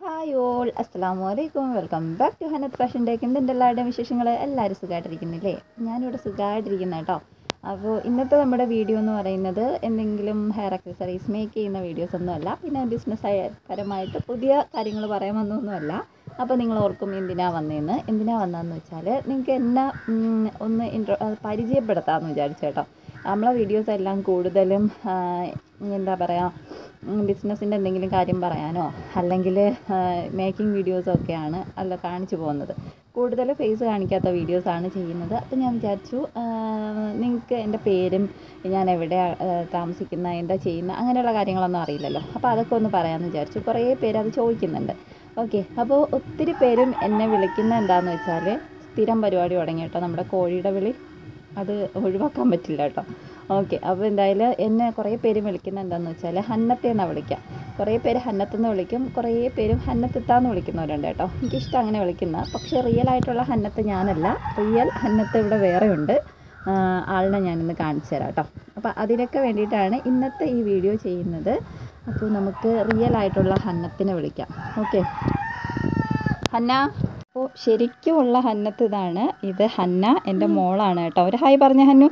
hi all അസ്സാം വലൈക്കും welcome back to Hanath fashion tech എന്തുണ്ട് എല്ലാവരുടെയും വിശേഷങ്ങൾ എല്ലാവരും സുഖമായിട്ടിരിക്കുന്നില്ലേ ഞാനിവിടെ സുഖമായിട്ടിരിക്കുന്ന കേട്ടോ അപ്പോൾ ഇന്നത്തെ നമ്മുടെ വീഡിയോ എന്ന് പറയുന്നത് എന്തെങ്കിലും ഹെയർ അക്സസറീസ് മേക്ക് ചെയ്യുന്ന വീഡിയോസ് ഒന്നുമല്ല പിന്നെ ബിസിനസ് പരമായിട്ട് പുതിയ കാര്യങ്ങൾ പറയാൻ വന്നൊന്നുമല്ല അപ്പോൾ നിങ്ങൾ ഓർക്കും എന്തിനാ വന്നതെന്ന് എന്തിനാ വന്നതെന്ന് വെച്ചാൽ നിങ്ങൾക്ക് എന്നെ ഉം, ഒന്ന് ഇൻട്രോ പരിചയപ്പെടുത്താമെന്ന് വിചാരിച്ചു കേട്ടോ നമ്മളെ വീഡിയോസ് എല്ലാം കൂടുതലും ആ, എന്താ പറയുക ബിസിനസ്സിൻ്റെ എന്തെങ്കിലും കാര്യം പറയാനോ അല്ലെങ്കിൽ മേക്കിംഗ് വീഡിയോസോ ഒക്കെയാണ് അല്ല കാണിച്ചു പോകുന്നത് കൂടുതൽ ഫേസ് കാണിക്കാത്ത വീഡിയോസാണ് ചെയ്യുന്നത് അപ്പോൾ ഞാൻ വിചാരിച്ചു നിങ്ങൾക്ക് എൻ്റെ പേരും ഞാൻ എവിടെ താമസിക്കുന്ന എന്താ ചെയ്യുന്ന അങ്ങനെയുള്ള കാര്യങ്ങളൊന്നും അറിയില്ലല്ലോ അപ്പോൾ അതൊക്കെ ഒന്ന് പറയാമെന്ന് വിചാരിച്ചു കുറേ പേര് അത് ചോദിക്കുന്നുണ്ട് ഓക്കെ അപ്പോൾ ഒത്തിരി പേരും എന്നെ വിളിക്കുന്ന എന്താണെന്ന് വെച്ചാൽ സ്ഥിരം പരിപാടി തുടങ്ങി കേട്ടോ നമ്മുടെ കോഴിയുടെ വിളി അത് ഒഴിവാക്കാൻ പറ്റില്ല കേട്ടോ ഓക്കെ അപ്പോൾ എന്തായാലും എന്നെ കുറേ പേര് വിളിക്കുന്ന എന്താണെന്ന് വെച്ചാൽ ഹന്നത്തെ എന്നാണ് വിളിക്കുക കുറേ പേര് ഹന്നത്തെന്ന് വിളിക്കും കുറേ പേരും ഹന്നത്തിത്താന്ന് വിളിക്കുന്നവരുണ്ട് കേട്ടോ എനിക്കിഷ്ടം അങ്ങനെ വിളിക്കുന്ന പക്ഷേ റിയൽ ആയിട്ടുള്ള ഹന്നത്ത് ഞാനല്ല റിയൽ ഹന്നത്ത് ഇവിടെ വേറെ ഉണ്ട് ആ, ആളിനെ ഞാനിന്ന് കാണിച്ചു തരാം കേട്ടോ അപ്പോൾ അതിനൊക്കെ വേണ്ടിയിട്ടാണ് ഇന്നത്തെ ഈ വീഡിയോ ചെയ്യുന്നത് അപ്പോൾ നമുക്ക് റിയൽ ആയിട്ടുള്ള ഹന്നത്തിനെ വിളിക്കാം ഓക്കെ ഹന്ന അപ്പോൾ ശരിക്കുമുള്ള ഹന്നത്ത് ഇതാണ് ഇത് ഹന്ന എൻ്റെ മോളാണ് കേട്ടോ ഒരു ഹായ് പറഞ്ഞ ഹന്നു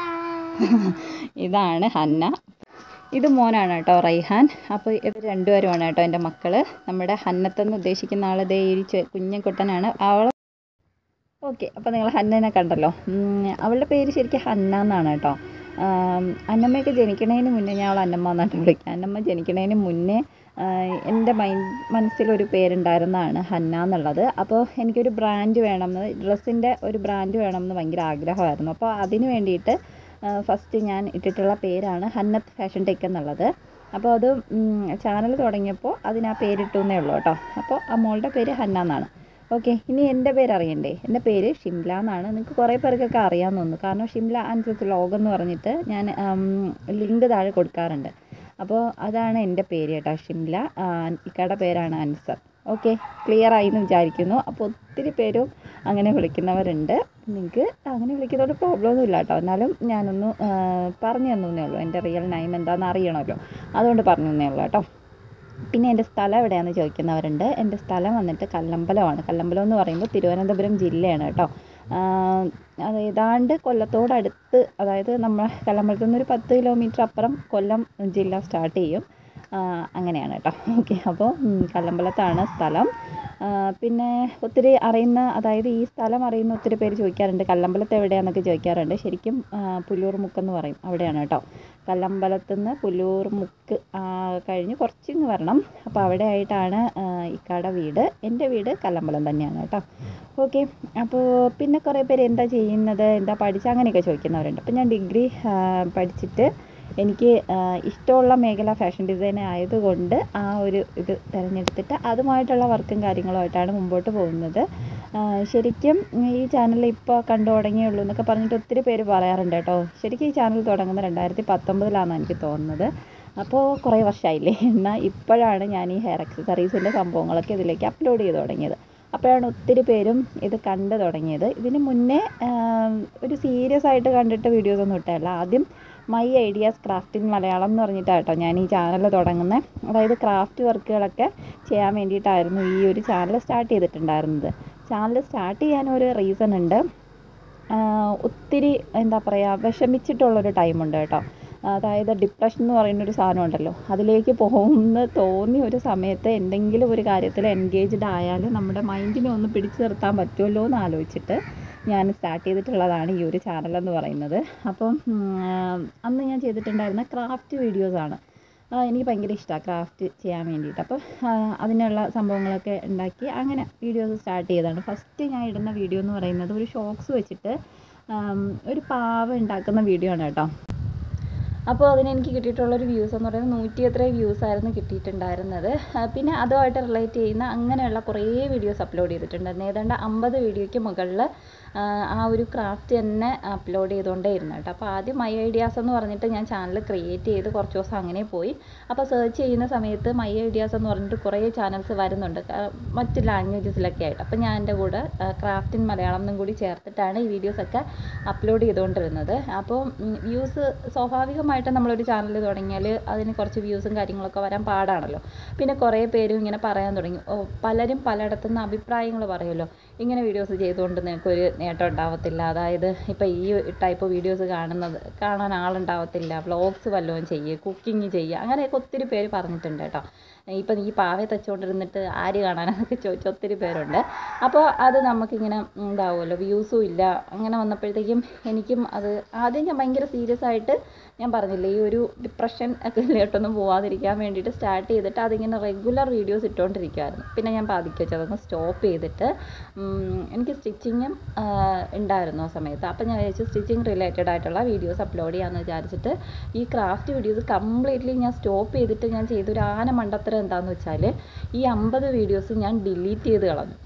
ഇതാണ് ഹന്ന ഇത് മോനാണ് കേട്ടോ റൈഹാൻ അപ്പോൾ ഇവർ രണ്ടുപേരുമാണ് കേട്ടോ എൻ്റെ മക്കള് നമ്മുടെ ഹന്നത്തെന്ന് ഉദ്ദേശിക്കുന്ന ആൾ ദേ ഈ ചെ- കുഞ്ഞൻ കുട്ടനാണ് അവൾ ഓക്കെ അപ്പോൾ നിങ്ങൾ ഹന്നനെ കണ്ടല്ലോ ഉം, അവളുടെ പേര് ശരിക്കും ഹന്ന എന്നാണ് കേട്ടോ ആം, അന്നമ്മയൊക്കെ ജനിക്കണതിന് മുന്നേ ഞാൻ അവളെ അന്നമ്മ എന്നായിട്ട് വിളിക്കുക അന്നമ്മ ജനിക്കണതിന് മുന്നേ ആ, എൻ്റെ മൈൻഡ് മനസ്സിലൊരു പേരുണ്ടായിരുന്നതാണ് ഹന്ന എന്നുള്ളത് അപ്പോൾ എനിക്കൊരു ബ്രാൻഡ് വേണമെന്ന് ഡ്രസ്സിൻ്റെ ഒരു ബ്രാൻഡ് വേണമെന്ന് ഭയങ്കര ആഗ്രഹമായിരുന്നു അപ്പോൾ അതിന് വേണ്ടിയിട്ട് ഫസ്റ്റ് ഞാൻ ഇട്ടിട്ടുള്ള പേരാണ് ഹന്നത്ത് ഫാഷൻ ടെക് എന്നുള്ളത് അപ്പോൾ അത് ചാനൽ തുടങ്ങിയപ്പോൾ അതിന് ആ പേരിട്ടു എന്നേ ഉള്ളൂ കേട്ടോ അപ്പോൾ ആ മോളുടെ പേര് ഹന്ന എന്നാണ് ഓക്കെ ഇനി എൻ്റെ പേര് അറിയണ്ടേ എൻ്റെ പേര് ഷിംല എന്നാണ് നിങ്ങൾക്ക് കുറേ പേർക്കൊക്കെ അറിയാമെന്ന് തോന്നുന്നു കാരണം ഷിംല ആൻസസ് വ്ലോഗ് എന്ന് പറഞ്ഞിട്ട് ഞാൻ ലിങ്ക് താഴെ കൊടുക്കാറുണ്ട് അപ്പോൾ അതാണ് എൻ്റെ പേര് കേട്ടോ ഷിംല ആ, ഇക്കയുടെ പേരാണ് അൻസർ ഓക്കെ ക്ലിയർ ആയി എന്ന് വിചാരിക്കുന്നു അപ്പോൾ ഒത്തിരി പേരും അങ്ങനെ വിളിക്കുന്നവരുണ്ട് നിങ്ങൾക്ക് അങ്ങനെ വിളിക്കുന്നതുകൊണ്ട് പ്രോബ്ലം ഒന്നും ഇല്ല കേട്ടോ എന്നാലും ഞാനൊന്ന് ആ, പറഞ്ഞു തന്നേ ഉള്ളൂ എൻ്റെ റിയൽ നൈം എന്താണെന്ന് അറിയണമല്ലോ അതുകൊണ്ട് പറഞ്ഞു തന്നേ ഉള്ളൂ കേട്ടോ പിന്നെ എൻ്റെ സ്ഥലം എവിടെയാണെന്ന് ചോദിക്കുന്നവരുണ്ട് എൻ്റെ സ്ഥലം വന്നിട്ട് കല്ലമ്പലമാണ് കല്ലമ്പലം എന്ന് പറയുമ്പോൾ തിരുവനന്തപുരം ജില്ലയാണ് കേട്ടോ ആഹ് അത് ഏതാണ്ട് കൊല്ലത്തോടടുത്ത് അതായത് നമ്മൾ കല്ലമ്പലത്തിൽ നിന്ന് ഒരു പത്ത് കിലോമീറ്റർ അപ്പുറം കൊല്ലം ജില്ല സ്റ്റാർട്ട് ചെയ്യും ആഹ് അങ്ങനെയാണ് കേട്ടോ ഓക്കെ അപ്പോൾ ഉം, കല്ലമ്പലത്താണ് സ്ഥലം ആഹ് പിന്നെ ഒത്തിരി അറിയുന്ന അതായത് ഈ സ്ഥലം അറിയുന്ന ഒത്തിരി പേര് ചോദിക്കാറുണ്ട് കല്ലമ്പലത്ത് എവിടെയാണെന്നൊക്കെ ചോദിക്കാറുണ്ട് ശരിക്കും ആഹ് പുല്ലൂർ മുക്കെന്ന് പറയും അവിടെയാണ് കേട്ടോ കല്ലമ്പലത്ത് നിന്ന് പുല്ലൂർ മുക്ക് ആ, കഴിഞ്ഞ് കുറച്ചിങ്ങ് വരണം അപ്പോൾ അവിടെ ആയിട്ടാണ് ആഹ് ഇക്കാടെ വീട് എൻ്റെ വീട് കല്ലമ്പലം തന്നെയാണ് കേട്ടോ ഓക്കെ അപ്പോൾ പിന്നെ കുറേ പേര് എന്താ ചെയ്യുന്നത് എന്താ പഠിച്ച അങ്ങനെയൊക്കെ ചോദിക്കുന്നവരുണ്ട് അപ്പോൾ ഞാൻ ഡിഗ്രി പഠിച്ചിട്ട് എനിക്ക് ആഹ് ഇഷ്ടമുള്ള മേഖല ഫാഷൻ ഡിസൈൻ ആയതുകൊണ്ട് ആ ഒരു ഇത് തിരഞ്ഞെടുത്തിട്ട് അതുമായിട്ടുള്ള വർക്കും കാര്യങ്ങളുമായിട്ടാണ് മുമ്പോട്ട് പോകുന്നത് ആഹ് ശരിക്കും ഈ ചാനൽ ഇപ്പോൾ കണ്ടു തുടങ്ങിയുള്ളൂ എന്നൊക്കെ പറഞ്ഞിട്ട് ഒത്തിരി പേര് പറയാറുണ്ട് കേട്ടോ ശരിക്കും ഈ ചാനൽ തുടങ്ങുന്നത് രണ്ടായിരത്തി പത്തൊമ്പതിലാണെന്ന് എനിക്ക് തോന്നുന്നത് അപ്പോൾ കുറേ വർഷമായില്ലേ എന്നാൽ ഇപ്പോഴാണ് ഞാൻ ഈ ഹെയർ അക്സസറീസിൻ്റെ സംഭവങ്ങളൊക്കെ ഇതിലേക്ക് അപ്ലോഡ് ചെയ്ത് തുടങ്ങിയത് അപ്പോഴാണ് ഒത്തിരി പേരും ഇത് കണ്ടു തുടങ്ങിയത് ഇതിന് മുന്നേ ആം, ഒരു സീരിയസ് ആയിട്ട് കണ്ടിട്ട് വീഡിയോസ് ഒന്നും ഇട്ടല്ല ആദ്യം my ideas craft in Malayalam എന്ന് പറഞ്ഞിട്ടാണ് കേട്ടോ ഞാൻ ഈ ചാനൽ തുടങ്ങുന്നത് അതായത് ക്രാഫ്റ്റ് വർക്കുകളൊക്കെ ചെയ്യാൻ വേണ്ടിയിട്ടായിരുന്നു ഈ ഒരു ചാനൽ സ്റ്റാർട്ട് ചെയ്തിട്ടുണ്ടായിരുന്നത് ചാനൽ സ്റ്റാർട്ട് ചെയ്യാൻ ഒരു റീസൺ ഉണ്ട് ആഹ് ഒത്തിരി എന്താ പറയുക വിഷമിച്ചിട്ടുള്ളൊരു ടൈമുണ്ട് കേട്ടോ അതായത് ഡിപ്രഷൻ എന്ന് പറയുന്ന ഒരു സാധനം ഉണ്ടല്ലോ അതിലേക്ക് പോകുമെന്ന് തോന്നിയ ഒരു സമയത്ത് എന്തെങ്കിലും ഒരു കാര്യത്തിൽ എൻഗേജ്ഡ് ആയാൽ നമ്മുടെ മൈൻഡിനെ ഒന്ന് പിടിച്ചു നിർത്താൻ പറ്റുമല്ലോ എന്ന് ആലോചിച്ചിട്ട് ഞാൻ സ്റ്റാർട്ട് ചെയ്തിട്ടുള്ളതാണ് ഈ ഒരു ചാനൽ എന്ന് പറയുന്നത് അപ്പം ഉം, അന്ന് ഞാൻ ചെയ്തിട്ടുണ്ടായിരുന്ന ക്രാഫ്റ്റ് വീഡിയോസാണ് ആ, എനിക്ക് ഭയങ്കര ഇഷ്ടമാണ് ക്രാഫ്റ്റ് ചെയ്യാൻ വേണ്ടിയിട്ട് അപ്പോൾ ആ, അതിനുള്ള സംഭവങ്ങളൊക്കെ ഉണ്ടാക്കി അങ്ങനെ വീഡിയോസ് സ്റ്റാർട്ട് ചെയ്തതാണ് ഫസ്റ്റ് ഞാൻ ഇടുന്ന വീഡിയോ എന്ന് പറയുന്നത് ഒരു ഷോക്സ് വെച്ചിട്ട് ആം, ഒരു പാവ ഉണ്ടാക്കുന്ന വീഡിയോ ആണ് കേട്ടോ അപ്പോൾ അതിന് എനിക്ക് കിട്ടിയിട്ടുള്ളൊരു വ്യൂസ് എന്ന് പറയുന്നത് നൂറ്റി എത്ര വ്യൂസ് ആയിരുന്നു കിട്ടിയിട്ടുണ്ടായിരുന്നത് ആ, പിന്നെ അതുമായിട്ട് റിലേറ്റ് ചെയ്യുന്ന അങ്ങനെയുള്ള കുറേ വീഡിയോസ് അപ്ലോഡ് ചെയ്തിട്ടുണ്ടായിരുന്നു ഏതാണ്ട് അമ്പത് വീഡിയോയ്ക്ക് മുകളിൽ ആ ഒരു ക്രാഫ്റ്റ് തന്നെ അപ്ലോഡ് ചെയ്തുകൊണ്ടേ ഇരുന്നു കേട്ടോ അപ്പോൾ ആദ്യം മൈ ഐഡിയാസ് എന്ന് പറഞ്ഞിട്ട് ഞാൻ ചാനൽ ക്രിയേറ്റ് ചെയ്ത് കുറച്ച് ദിവസം അങ്ങനെ പോയി അപ്പോൾ സെർച്ച് ചെയ്യുന്ന സമയത്ത് മൈ ഐഡിയാസ് എന്ന് പറഞ്ഞിട്ട് കുറേ ചാനൽസ് വരുന്നുണ്ട് ക- മറ്റ് ലാംഗ്വേജസിലൊക്കെ ആയിട്ട് അപ്പോൾ ഞാൻ എൻ്റെ കൂടെ ക്രാഫ്റ്റ് ഇൻ മലയാളം എന്നും കൂടി ചേർത്തിട്ടാണ് ഈ വീഡിയോസൊക്കെ അപ്ലോഡ് ചെയ്തുകൊണ്ടിരുന്നത് അപ്പോൾ വ്യൂസ് സ്വാഭാവികമായിട്ട് ആദ്യമായിട്ട് നമ്മളൊരു ചാനൽ തുടങ്ങിയാൽ അതിന് കുറച്ച് വ്യൂസും കാര്യങ്ങളൊക്കെ വരാൻ പാടാണല്ലോ പിന്നെ കുറേ പേരും ഇങ്ങനെ പറയാൻ തുടങ്ങി ഓ പലരും പലയിടത്തുനിന്ന് അഭിപ്രായങ്ങൾ പറയുമല്ലോ ഇങ്ങനെ വീഡിയോസ് ചെയ്തുകൊണ്ട് നിനക്കൊരു നേട്ടം ഉണ്ടാവത്തില്ല അതായത് ഇപ്പോൾ ഈ ടൈപ്പ് വീഡിയോസ് കാണുന്നത് കാണാൻ ആളുണ്ടാവത്തില്ല വ്ളോഗ്സ് വല്ലതും ചെയ്യുക കുക്കിംഗ് ചെയ്യുക അങ്ങനെയൊക്കെ ഒത്തിരി പേര് പറഞ്ഞിട്ടുണ്ട് കേട്ടോ ഇപ്പം ഈ പാവ തച്ചുകൊണ്ടിരുന്നിട്ട് ആര് കാണാനൊക്കെ ചോദിച്ച ഒത്തിരി പേരുണ്ട് അപ്പോൾ അത് നമുക്കിങ്ങനെ ഉണ്ടാവുമല്ലോ വ്യൂസും ഇല്ല അങ്ങനെ വന്നപ്പോഴത്തേക്കും എനിക്കും അത് ആദ്യം ഞാൻ ഭയങ്കര സീരിയസ് ആയിട്ട് ഞാൻ പറഞ്ഞില്ലേ ഈ ഒരു ഡിപ്രഷൻ ഒക്കെ ഇതിലോട്ടൊന്നും പോവാതിരിക്കാൻ വേണ്ടിയിട്ട് സ്റ്റാർട്ട് ചെയ്തിട്ട് അതിങ്ങനെ റെഗുലർ വീഡിയോസ് ഇട്ടുകൊണ്ടിരിക്കുമായിരുന്നു പിന്നെ ഞാൻ പാതിക്ക് വെച്ച് അതൊന്ന് സ്റ്റോപ്പ് ചെയ്തിട്ട് ഉം, എനിക്ക് സ്റ്റിച്ചിങ്ങും ഉണ്ടായിരുന്നു ആ സമയത്ത് അപ്പം ഞാൻ വിചാരിച്ചു സ്റ്റിച്ചിങ് റിലേറ്റഡ് ആയിട്ടുള്ള വീഡിയോസ് അപ്ലോഡ് ചെയ്യാമെന്ന് വിചാരിച്ചിട്ട് ഈ ക്രാഫ്റ്റ് വീഡിയോസ് കംപ്ലീറ്റ്ലി ഞാൻ സ്റ്റോപ്പ് ചെയ്തിട്ട് ഞാൻ ചെയ്തൊരു ആന മണ്ടത്തരം എന്താണെന്ന് വെച്ചാൽ ഈ അമ്പത് വീഡിയോസ് ഞാൻ ഡിലീറ്റ് ചെയ്ത് കളഞ്ഞു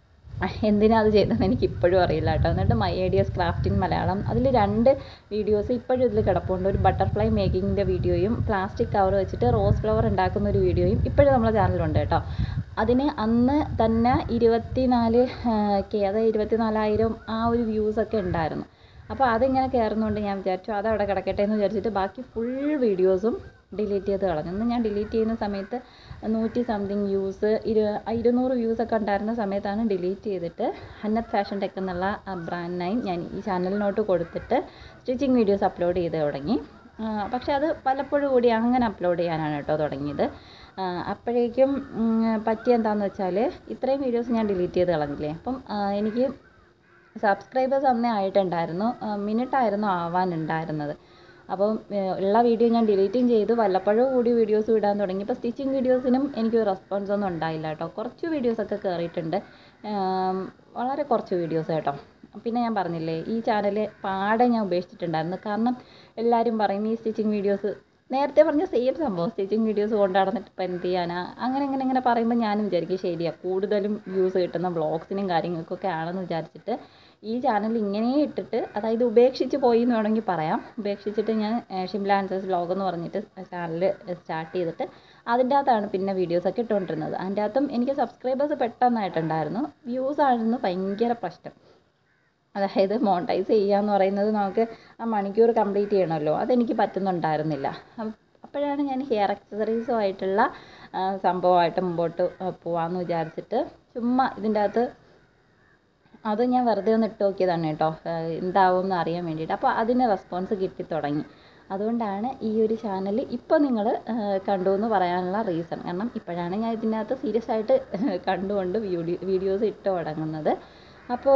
എന്തിനാ അത് ചെയ്തതെന്ന് എനിക്ക് ഇപ്പോഴും അറിയില്ല കേട്ടോ എന്നിട്ട് my ideas craft in Malayalam അതിൽ രണ്ട് വീഡിയോസ് ഇപ്പോഴും ഇതിൽ കിടപ്പുണ്ട് ഒരു ബട്ടർഫ്ലൈ മേക്കിങ്ങിൻ്റെ വീഡിയോയും പ്ലാസ്റ്റിക് കവർ വെച്ചിട്ട് റോസ് ഫ്ലവർ ഉണ്ടാക്കുന്ന ഒരു വീഡിയോയും ഇപ്പോഴും നമ്മുടെ ചാനലിലുണ്ട് കേട്ടോ അതിന് അന്ന് തന്നെ ഇരുപത്തിനാല് കെ അതായത് ഇരുപത്തിനാലായിരം ആ ഒരു വ്യൂസൊക്കെ ഉണ്ടായിരുന്നു അപ്പോൾ അതിങ്ങനെ കയറുന്നതുകൊണ്ട് ഞാൻ വിചാരിച്ചു അതവിടെ കിടക്കട്ടെ എന്ന് വിചാരിച്ചിട്ട് ബാക്കി ഫുൾ വീഡിയോസും ഡിലീറ്റ് ചെയ്ത് കളഞ്ഞു ഇന്ന് ഞാൻ ഡിലീറ്റ് ചെയ്യുന്ന സമയത്ത് നൂറ്റി സംതിങ് വ്യൂസ് ഇരു ഇരുന്നൂറ് വ്യൂസ് ഒക്കെ ഉണ്ടായിരുന്ന സമയത്താണ് ഡിലീറ്റ് ചെയ്തിട്ട് ഹന്നത്ത് ഫാഷൻ ടെക് എന്നുള്ള ബ്രാൻഡ് നെയിം ഞാൻ ഈ ചാനലിനോട്ട് കൊടുത്തിട്ട് സ്റ്റിച്ചിങ് വീഡിയോസ് അപ്ലോഡ് ചെയ്ത് തുടങ്ങി ആ, പക്ഷേ അത് പലപ്പോഴും കൂടി അങ്ങനെ അപ്ലോഡ് ചെയ്യാനാണ് കേട്ടോ തുടങ്ങിയത് ആ, അപ്പോഴേക്കും ഉം, പറ്റിയ എന്താണെന്ന് വെച്ചാൽ ഇത്രയും വീഡിയോസ് ഞാൻ ഡിലീറ്റ് ചെയ്ത് കളഞ്ഞില്ലേ അപ്പം ആ, എനിക്ക് സബ്സ്ക്രൈബേഴ്സ് അന്നേ ആയിട്ടുണ്ടായിരുന്നു മിനിറ്റ് ആയിരുന്നു ആവാനുണ്ടായിരുന്നത് അപ്പം ഏഹ്, ഉള്ള വീഡിയോ ഞാൻ ഡിലീറ്റും ചെയ്തു വല്ലപ്പോഴും കൂടി വീഡിയോസ് ഇടാൻ തുടങ്ങി ഇപ്പോൾ സ്റ്റിച്ചിങ് വീഡിയോസിനും എനിക്ക് റെസ്പോൺസ് ഒന്നും ഉണ്ടായില്ല കേട്ടോ കുറച്ച് വീഡിയോസൊക്കെ കയറിയിട്ടുണ്ട് ഏം, വളരെ കുറച്ച് വീഡിയോസ് കേട്ടോ പിന്നെ ഞാൻ പറഞ്ഞില്ലേ ഈ ചാനൽ പാടെ ഞാൻ ഉപേക്ഷിച്ചിട്ടുണ്ടായിരുന്നു കാരണം എല്ലാവരും പറയും ഈ സ്റ്റിച്ചിങ് വീഡിയോസ് നേരത്തെ പറഞ്ഞ സെയിം സംഭവം സ്റ്റിച്ചിങ് വീഡിയോസ് കൊണ്ട് നടന്നിട്ട് ഇപ്പം എന്ത് ചെയ്യാനാ അങ്ങനെ ഇങ്ങനെ ഇങ്ങനെ പറയുമ്പോൾ ഞാനും വിചാരിക്കും ശരിയാ കൂടുതലും വ്യൂസ് കിട്ടുന്ന വ്ളോഗ്സിനും കാര്യങ്ങൾക്കൊക്കെ ആണെന്ന് വിചാരിച്ചിട്ട് ഈ ചാനൽ ഇങ്ങനെ ഇട്ടിട്ട് അതായത് ഉപേക്ഷിച്ച് പോയി എന്ന് വേണമെങ്കിൽ പറയാം ഉപേക്ഷിച്ചിട്ട് ഞാൻ ഏഹ്, ഷിംല ആൻസേഴ്സ് വ്ളോഗ് എന്ന് പറഞ്ഞിട്ട് ചാനൽ സ്റ്റാർട്ട് ചെയ്തിട്ട് അതിൻ്റെ അകത്താണ് പിന്നെ വീഡിയോസൊക്കെ ഇട്ടുകൊണ്ടിരുന്നത് അതിൻ്റെ അകത്തും എനിക്ക് സബ്സ്ക്രൈബേഴ്സ് പെട്ടെന്നായിട്ടുണ്ടായിരുന്നു വ്യൂസ് ആയിരുന്നു ഭയങ്കര പ്രശ്നം അതായത് മോണിറ്റൈസ് ചെയ്യുക എന്ന് പറയുന്നത് നമുക്ക് ആ മണിക്കൂർ കംപ്ലീറ്റ് ചെയ്യണമല്ലോ അതെനിക്ക് പറ്റുന്നുണ്ടായിരുന്നില്ല അപ്പ- അപ്പോഴാണ് ഞാൻ ഹെയർ ആയിട്ടുള്ള ആ, സംഭവമായിട്ട് മുമ്പോട്ട് ആ, പോവാമെന്ന് വിചാരിച്ചിട്ട് ചുമ്മാ ഇതിൻ്റെ അകത്ത് അത് ഞാൻ വെറുതെ ഒന്ന് ഇട്ട് നോക്കിയതാണ് കേട്ടോ ഏഹ് എന്താവും എന്ന് അറിയാൻ വേണ്ടിയിട്ട് അപ്പോൾ അതിന് റെസ്പോൺസ് കിട്ടി തുടങ്ങി അതുകൊണ്ടാണ് ഈ ഒരു ചാനൽ ഇപ്പോൾ നിങ്ങൾ കണ്ടു എന്ന് പറയാനുള്ള റീസൺ കാരണം ഇപ്പോഴാണ് ഞാൻ ഇതിനകത്ത് സീരിയസ് ആയിട്ട് കണ്ടുകൊണ്ട് വീഡിയോ വീഡിയോസ് ഇട്ട് തുടങ്ങുന്നത് അപ്പോൾ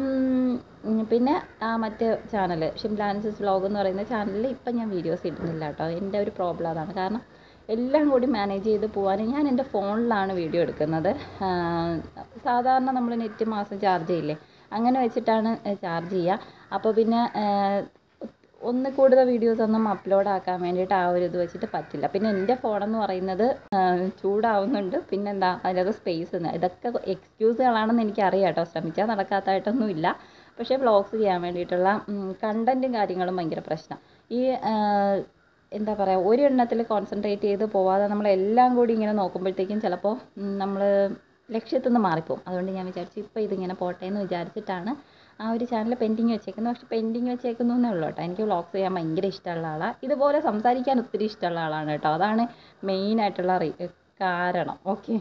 ഉം, പിന്നെ ആ മറ്റേ ചാനൽ ഷിംലാൻസസ് വ്ളോഗ് എന്ന് പറയുന്ന ചാനലിൽ ഇപ്പം ഞാൻ വീഡിയോസ് ഇടുന്നില്ല കേട്ടോ എൻ്റെ ഒരു പ്രോബ്ലം അതാണ് കാരണം എല്ലാം കൂടി മാനേജ് ചെയ്ത് പോകാൻ ഞാൻ എൻ്റെ ഫോണിലാണ് വീഡിയോ എടുക്കുന്നത് ആ, സാധാരണ നമ്മൾ നെറ്റ് മാസം ചാർജ് ചെയ്യില്ലേ അങ്ങനെ വെച്ചിട്ടാണ് ചാർജ് ചെയ്യുക അപ്പോൾ പിന്നെ ആ, ഒന്ന് കൂടുതൽ വീഡിയോസ് ഒന്നും അപ്ലോഡ് ആക്കാൻ വേണ്ടിയിട്ട് ആ ഒരു ഇത് വെച്ചിട്ട് പറ്റില്ല പിന്നെ എൻ്റെ ഫോണെന്ന് പറയുന്നത് ആ, ചൂടാവുന്നുണ്ട് പിന്നെന്താ അതിനകത്ത് സ്പേസ് ഇതൊക്കെ എക്സ്ക്യൂസുകളാണെന്ന് എനിക്കറിയാം കേട്ടോ ശ്രമിച്ചാൽ നടക്കാത്തതായിട്ടൊന്നുമില്ല പക്ഷേ വ്ളോഗ്സ് ചെയ്യാൻ വേണ്ടിയിട്ടുള്ള കണ്ടൻറ്റും കാര്യങ്ങളും ഭയങ്കര പ്രശ്നം ഈ ആ, എന്താ പറയുക ഒരു എണ്ണത്തിൽ കോൺസെൻട്രേറ്റ് ചെയ്ത് പോവാതെ നമ്മളെല്ലാം കൂടി ഇങ്ങനെ നോക്കുമ്പോഴത്തേക്കും ചിലപ്പോൾ നമ്മൾ ലക്ഷ്യത്തിൽ നിന്ന് മാറിപ്പോവും അതുകൊണ്ട് ഞാൻ വിചാരിച്ചു ഇപ്പോൾ ഇതിങ്ങനെ പോട്ടെ എന്ന് വിചാരിച്ചിട്ടാണ് ആ ഒരു ചാനൽ പെൻഡിങ് വെച്ചേക്കുന്നത് പക്ഷെ പെൻഡിങ് വെച്ചേക്കുന്നു എന്നേ ഉള്ളൂ കേട്ടോ എനിക്ക് വ്ളോഗ്സ് ചെയ്യാൻ ഭയങ്കര ഇഷ്ടമുള്ള ആളാണ് ഇതുപോലെ സംസാരിക്കാൻ ഒത്തിരി ഇഷ്ടമുള്ള ആളാണ് കേട്ടോ അതാണ് മെയിനായിട്ടുള്ള റീ കാരണം ഓക്കെ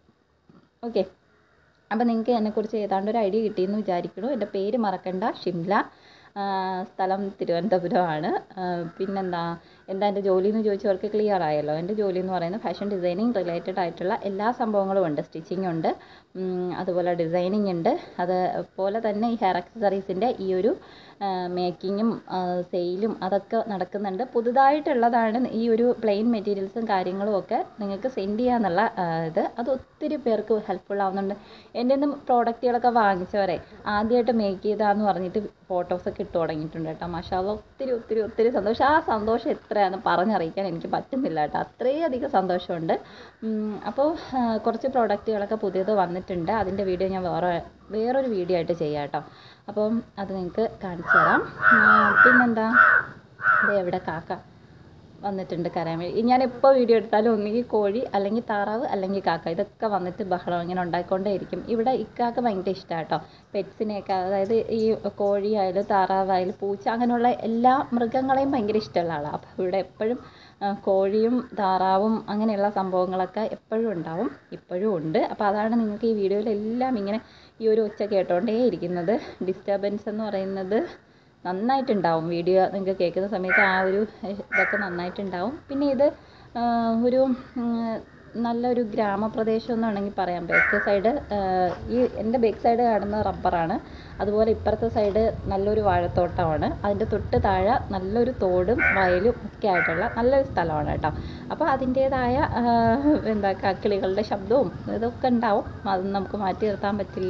ഓക്കെ അപ്പോൾ നിങ്ങൾക്ക് എന്നെക്കുറിച്ച് ഏതാണ്ട് ഒരു ഐഡിയ കിട്ടിയെന്ന് വിചാരിക്കുന്നു എൻ്റെ പേര് മറക്കണ്ട ഷിംല ആ, സ്ഥലം തിരുവനന്തപുരമാണ് ആ, പിന്നെന്താ എന്താ എൻ്റെ ജോലി എന്ന് ചോദിച്ചവർക്ക് ക്ലിയർ ആയല്ലോ എൻ്റെ ജോലി എന്ന് പറയുന്നത് ഫാഷൻ ഡിസൈനിങ് റിലേറ്റഡ് ആയിട്ടുള്ള എല്ലാ സംഭവങ്ങളും ഉണ്ട് സ്റ്റിച്ചിങ് ഉണ്ട് ഉം, അതുപോലെ ഡിസൈനിങ് ഉണ്ട് അതുപോലെ തന്നെ ഈ ഹെയർ അക്സസറീസിൻ്റെ ഈ ഒരു മേക്കിങ്ങും സെയിലും അതൊക്കെ നടക്കുന്നുണ്ട് പുതുതായിട്ടുള്ളതാണ് ഈ ഒരു പ്ലെയിൻ മെറ്റീരിയൽസും കാര്യങ്ങളും ഒക്കെ നിങ്ങൾക്ക് സെൻഡ് ചെയ്യാന്നുള്ള ആ, ഇത് അത് ഒത്തിരി പേർക്ക് ഹെൽപ്ഫുൾ ആവുന്നുണ്ട് എൻ്റെ ഒന്നും പ്രോഡക്റ്റുകളൊക്കെ വാങ്ങിച്ചവരെ ആദ്യമായിട്ട് മേക്ക് ചെയ്താന്ന് പറഞ്ഞിട്ട് ഫോട്ടോസൊക്കെ ഇട്ട് തുടങ്ങിയിട്ടുണ്ട് കേട്ടോ മഷാല ഒത്തിരി ഒത്തിരി ഒത്തിരി സന്തോഷം ആ സന്തോഷം എത്രയാണെന്ന് പറഞ്ഞറിയിക്കാൻ എനിക്ക് പറ്റുന്നില്ല കേട്ടോ അത്രയധികം സന്തോഷമുണ്ട് ഉം, അപ്പോൾ ആ, കുറച്ച് പ്രോഡക്റ്റുകളൊക്കെ പുതിയത് വന്നിട്ടുണ്ട് അതിൻ്റെ വീഡിയോ ഞാൻ വേറെ വേറൊരു വീഡിയോ ആയിട്ട് ചെയ്യാം കേട്ടോ അപ്പം അത് നിങ്ങൾക്ക് കാണിച്ചു തരാം ആ, പിന്നെന്താ ഇത് എവിടെ കാക്ക വന്നിട്ടുണ്ട് കരയാൻ വേണ്ടി ഞാൻ എപ്പോൾ വീഡിയോ എടുത്താലും ഒന്നുകിൽ കോഴി അല്ലെങ്കിൽ താറാവ് അല്ലെങ്കിൽ കാക്ക ഇതൊക്കെ വന്നിട്ട് ബഹളം ഇങ്ങനെ ഉണ്ടായിക്കൊണ്ടേ ഇരിക്കും ഇവിടെ ഇക്കാക്ക് ഭയങ്കര ഇഷ്ടമാണ് കേട്ടോ പെറ്റ്സിനെയൊക്കെ അതായത് ഈ കോഴിയായാലും താറാവായാലും പൂച്ച അങ്ങനെയുള്ള എല്ലാ മൃഗങ്ങളെയും ഭയങ്കര ഇഷ്ടമുള്ള ആളാണ് അപ്പോൾ ഇവിടെ എപ്പോഴും ആ, കോഴിയും താറാവും അങ്ങനെയുള്ള സംഭവങ്ങളൊക്കെ എപ്പോഴും ഉണ്ടാവും ഇപ്പോഴും ഉണ്ട് അപ്പോൾ അതാണ് നിങ്ങൾക്ക് ഈ വീഡിയോയിലെല്ലാം ഇങ്ങനെ ഈ ഒരു ഒച്ച കേട്ടോണ്ടേ ഇരിക്കുന്നത് ഡിസ്റ്റർബൻസ് എന്ന് പറയുന്നത് നന്നായിട്ടുണ്ടാവും വീഡിയോ നിങ്ങൾക്ക് കേൾക്കുന്ന സമയത്ത് ആ ഒരു ഏഹ്, ഇതൊക്കെ നന്നായിട്ടുണ്ടാവും പിന്നെ ഇത് ആ, ഒരു ഉം, നല്ലൊരു ഗ്രാമപ്രദേശം എന്ന് വേണമെങ്കിൽ പറയാം ബാക്ക് സൈഡ് ഈ എൻ്റെ ബാക്ക് സൈഡ് കാണുന്ന റബ്ബറാണ് അതുപോലെ ഇപ്പുറത്തെ സൈഡ് നല്ലൊരു വാഴത്തോട്ടമാണ് അതിൻ്റെ തൊട്ട് താഴെ നല്ലൊരു തോടും വയലും ഒക്കെ ആയിട്ടുള്ള നല്ലൊരു സ്ഥലമാണ് കേട്ടോ അപ്പോൾ അതിൻ്റേതായ എന്താ കിളികളുടെ ശബ്ദവും ഇതൊക്കെ ഉണ്ടാവും അത് നമുക്ക് മാറ്റി നിർത്താൻ പറ്റില്ല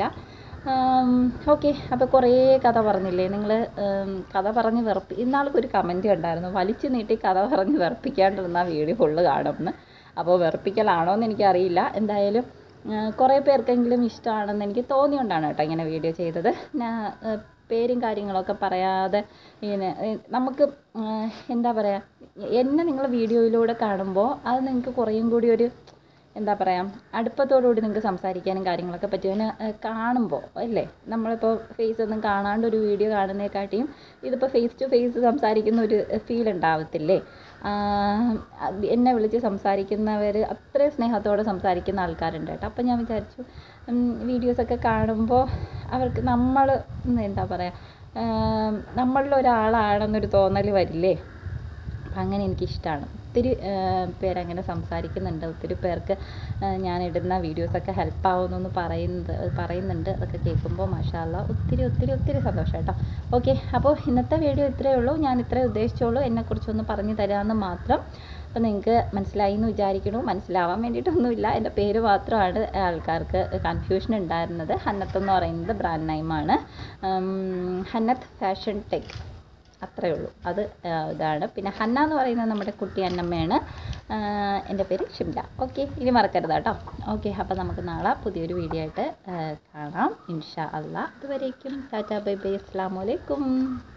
ഓക്കെ അപ്പോൾ കുറേ കഥ പറഞ്ഞില്ലേ നിങ്ങൾ കഥ പറഞ്ഞ് വെറുപ്പി ഇന്നാൾക്ക് ഒരു കമൻറ്റ് ഉണ്ടായിരുന്നു വലിച്ചു നീട്ടി കഥ പറഞ്ഞ് വെറുപ്പിക്കാണ്ടിരുന്ന വീഡിയോ ഫുള്ള് കാണുമെന്ന് അപ്പോൾ വെറുപ്പിക്കലാണോ എന്ന് എനിക്കറിയില്ല എന്തായാലും ആ, കുറേ പേർക്കെങ്കിലും ഇഷ്ടമാണെന്ന് എനിക്ക് തോന്നിയോണ്ടാണ് കേട്ടോ ഇങ്ങനെ വീഡിയോ ചെയ്തത് ഞാൻ ആ, പേരും കാര്യങ്ങളൊക്കെ പറയാതെ ഇങ്ങനെ ഏ, നമുക്ക് ആ, എന്താ പറയുക എന്നെ നിങ്ങൾ വീഡിയോയിലൂടെ കാണുമ്പോൾ അത് നിങ്ങൾക്ക് കുറേയും കൂടി ഒരു എന്താ പറയുക അടുപ്പത്തോടുകൂടി നിങ്ങൾക്ക് സംസാരിക്കാനും കാര്യങ്ങളൊക്കെ പറ്റും അതിനെ കാണുമ്പോൾ അല്ലേ നമ്മളിപ്പോൾ ഫേസ് ഒന്നും കാണാണ്ട് ഒരു വീഡിയോ കാണുന്നതിനെക്കാട്ടിയും ഇതിപ്പോൾ ഫേസ് ടു ഫേസ് സംസാരിക്കുന്ന ഒരു ഫീൽ ഉണ്ടാവത്തില്ലേ ആഹ് അത് എന്നെ വിളിച്ച് സംസാരിക്കുന്നവർ അത്രയും സ്നേഹത്തോടെ സംസാരിക്കുന്ന ആൾക്കാരുണ്ട് കേട്ടോ അപ്പം ഞാൻ വിചാരിച്ചു വീഡിയോസൊക്കെ കാണുമ്പോൾ അവർക്ക് നമ്മൾ എന്താ പറയുക നമ്മളിൽ ഒരാളാണെന്നൊരു തോന്നൽ വരില്ലേ അപ്പം അങ്ങനെ എനിക്കിഷ്ടമാണ് ഒത്തിരി പേരങ്ങനെ സംസാരിക്കുന്നുണ്ട് ഒത്തിരി പേർക്ക് ആ, ഞാൻ ഇടുന്ന വീഡിയോസൊക്കെ ഹെൽപ്പ് ആവുമെന്നൊന്ന് പറയുന്നത് പറയുന്നുണ്ട് അതൊക്കെ കേൾക്കുമ്പോൾ മാഷാല്ല ഒത്തിരി ഒത്തിരി ഒത്തിരി സന്തോഷം കേട്ടോ ഓക്കെ അപ്പോൾ ഇന്നത്തെ വീഡിയോ ഇത്രയേ ഉള്ളൂ ഞാൻ ഇത്രേ ഉദ്ദേശിച്ചുള്ളൂ എന്നെക്കുറിച്ചൊന്ന് പറഞ്ഞു തരാമെന്ന് മാത്രം അപ്പോൾ നിങ്ങൾക്ക് മനസ്സിലായി എന്ന് വിചാരിക്കണു മനസ്സിലാവാൻ വേണ്ടിയിട്ടൊന്നുമില്ല എൻ്റെ പേര് മാത്രമാണ് ആൾക്കാർക്ക് കൺഫ്യൂഷൻ ഉണ്ടായിരുന്നത് ഹന്നത്ത് എന്ന് പറയുന്നത് ബ്രാൻഡ് നെയിമാണ് ഹന്നത്ത് ഫാഷൻ ടെക് അത്രയേ ഉള്ളൂ അത് ആ, ഇതാണ് പിന്നെ ഹന്ന എന്ന് പറയുന്നത് നമ്മുടെ കുട്ടി അന്നമ്മയാണ് ആ, എൻ്റെ പേര് ഷിംല ഓക്കെ ഇനി മറക്കരുത് കേട്ടോ ഓക്കെ അപ്പോൾ നമുക്ക് നാളെ പുതിയൊരു വീഡിയോ ആയിട്ട് ആ, കാണാം ഇൻഷാ അള്ളാ അതുവരേക്കും ടാറ്റാ ബൈ ബൈ അസ്സാം വലൈക്കും